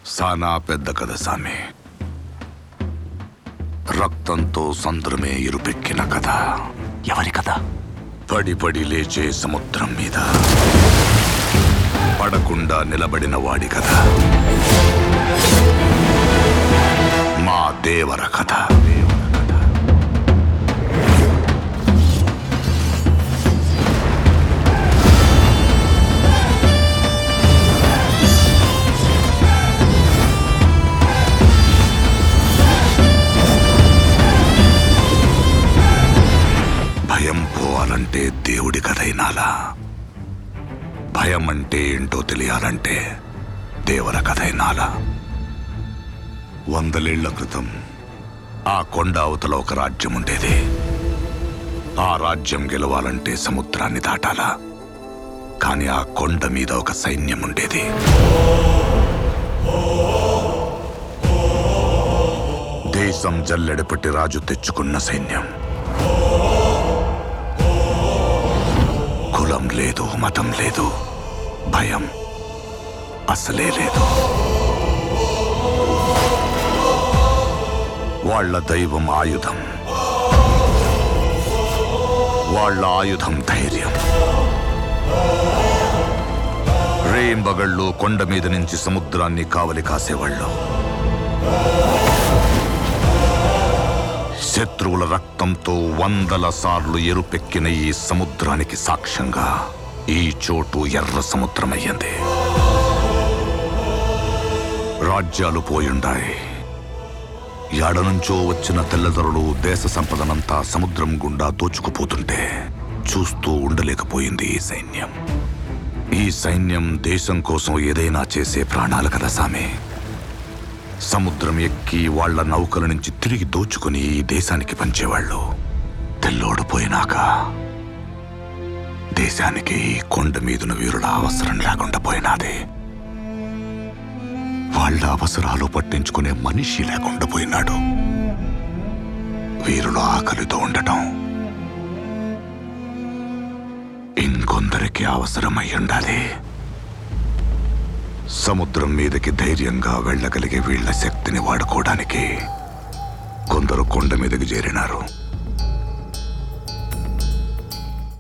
సానా పెద్ద కథ సామి రక్తంతో సంద్రమే ఇరుపెక్కిన కథ ఎవరి కథ పడి పడి లేచే సముద్రం మీద పడకుండా నిలబడిన వాడి కథ మా దేవర కథ భయం పోవాలంటే దేవుడి కథైనాలా భయం అంటే ఏంటో తెలియాలంటే దేవర కథైనాలా వందలేళ్ల క్రితం ఆ కొండ అవతల ఒక రాజ్యం ఉండేది ఆ రాజ్యం గెలవాలంటే సముద్రాన్ని దాటాలా కానీ ఆ కొండ మీద ఒక సైన్యం ఉండేది దేశం జల్లెడపట్టి రాజు తెచ్చుకున్న సైన్యం కులం లేదు మతం లేదు భయం అసలే లేదు వాళ్ళ దైవం ఆయుధం వాళ్ళ ఆయుధం ధైర్యం రేంబగళ్ళు కొండ మీద నుంచి సముద్రాన్ని కావలి కాసేవాళ్ళు శత్రువుల రక్తంతో వందల సార్లు ఎరుపెక్కిన ఈ సముద్రానికి సాక్ష్యంగా ఈ చోటు ఎర్ర సముద్రమయ్యింది రాజ్యాలు పోయుండాయి ఎడనుంచో వచ్చిన తెల్లదొరలు దేశ సంపదనంతా సముద్రం గుండా దోచుకుపోతుంటే చూస్తూ ఉండలేకపోయింది ఈ సైన్యం ఈ సైన్యం దేశం కోసం ఏదైనా చేసే ప్రాణాలు కదా సామే సముద్రం ఎక్కి వాళ్ళ నౌకల నుంచి తిరిగి దోచుకుని ఈ దేశానికి పంచేవాళ్ళు తెల్లోడిపోయినాక దేశానికి ఈ కొండ మీదున వీరుల అవసరం లేకుండా పోయినాది వాళ్ళ అవసరాలు పట్టించుకునే మనిషి లేకుండా పోయినాడు వీరులు ఆకలితో ఉండటం ఇంకొందరికి అవసరమై ఉండాలి సముద్రం మీదకి ధైర్యంగా వెళ్ళగలిగే వీళ్ళ శక్తిని వాడుకోవడానికి కొందరు కొండ మీదకి చేరినారు